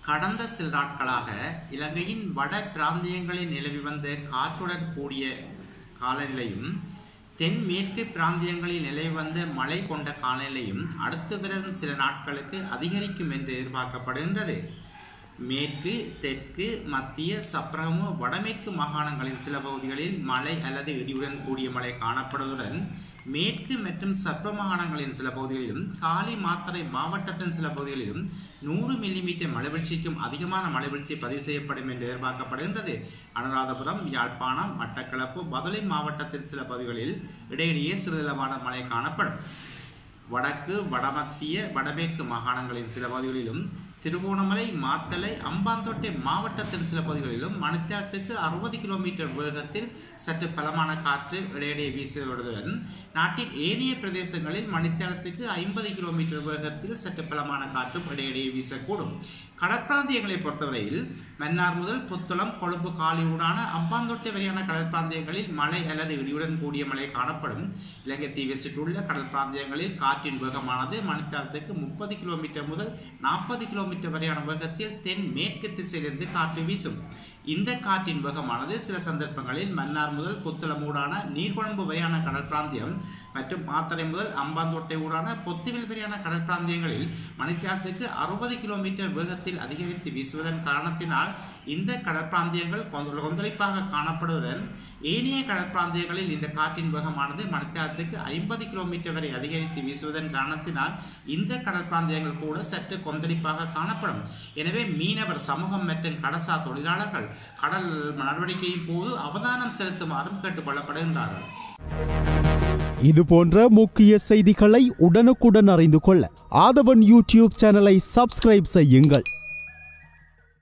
கடந்த சில நாட்களாக இலங்கையின் வட பிராந்தியங்களில் நிலவி வந்த காற்றுடன் கூடிய காலநிலையும் தென்மேற்கு பிராந்தியங்களில் நிலவி வந்த மழை கொண்ட காலநிலையும் அடுத்து வரும் சில நாட்களுக்கு அதிகரிக்கும் என்று எதிர்பார்க்கப்படுகின்றது மேற்கு தெற்கு மத்திய சப்ரகமு வடமேற்கு மாகாணங்களின் சில பகுதிகளில் மழை அல்லது இடியுடன் கூடிய மழை காணப்படுவதுடன் மேற்கு மற்றும் சப்ர மாகாணங்களின் சில பகுதிகளிலும் காலி மாத்தறை மாவட்டத்தின் சில பகுதிகளிலும் நூறு மில்லிமீட்டர் மழைவீழ்ச்சிக்கும் அதிகமான மழைவீழ்ச்சி பதிவு செய்யப்படும் என்று எதிர்பார்க்கப்படுகின்றது அனுராதபுரம் யாழ்ப்பாணம் மட்டக்களப்பு பதுளை மாவட்டத்தின் சில பகுதிகளில் இடையிடையே சிறிதளவான மழை காணப்படும் வடக்கு வடமத்திய வடமேற்கு மாகாணங்களின் சில பகுதிகளிலும் திருகோணமலை மாத்தளை அம்பாந்தோட்டை மாவட்டத்தின் சில பகுதிகளிலும் மணித்தியாலத்துக்கு அறுபது கிலோமீட்டர் வேகத்தில் சற்று பலமான காற்று இடையிடையே வீசுவதுடன் நாட்டின் ஏனைய பிரதேசங்களில் மணித்தியாலத்துக்கு ஐம்பது கிலோமீட்டர் வேகத்தில் சற்று பலமான காற்றும் இடையிடையே வீசக்கூடும் கடற்பிராந்தியங்களை பொறுத்தவரையில் மன்னார் முதல் புத்தளம் கொழும்பு காலியூடான அம்பாந்தோட்டை வரையான கடல் பிராந்தியங்களில் மழை அல்லது இடியுடன் கூடிய மழை காணப்படும் இலங்கை தீவை சுற்றியுள்ள கடல் பிராந்தியங்களில் காற்றின் வேகமானது மணித்தாளத்துக்கு முப்பது கிலோமீட்டர் முதல் நாற்பது கிலோமீட்டர் வரையான வேகத்தில் தென் மேற்கு திசையிலிருந்து காற்று வீசும் இந்த காற்றின் வேகமானது சில சந்தர்ப்பங்களில் மன்னார் முதல் புத்தளமூடான நீர்கொழும்பு வரையான கடல் பிராந்தியம் மற்றும் மாத்தறை முதல் அம்பாந்தோட்டை ஊடான பொத்துவில் வரையான கடல் பிராந்தியங்களில் மணித்தியாலத்துக்கு அறுபது கிலோமீட்டர் வேகத்தில் அதிகரித்து வீசுவதன் காரணத்தினால் இந்த கடற்பிராந்தியங்கள் கொந்த- கொந்தளிப்பாக காணப்படுவதுடன் ஏனைய கடற்பிராந்தியங்களில் இந்த காற்றின் வேகமானது மணித்தியாலத்துக்கு ஐம்பது கிலோமீட்டர் வரை அதிகரித்து வீசுவதன் காரணத்தினால் இந்த கடற்பிராந்தியங்கள் கூட சற்று கொந்தளிப்பாக காணப்படும் எனவே மீனவர் சமூகம் மற்றும் கடசா தொழிலாளர்கள் கடல் நடவடிக்கையின் போது அவதானம் செலுத்துமாறும் கேட்டுக்கொள்ளப்படுகின்றார்கள் இது போன்ற முக்கிய செய்திகளை உடனுக்குடன் அறிந்து கொள்ள ஆதவன் யூடியூப் சேனலை சப்ஸ்கிரைப் செய்யுங்கள்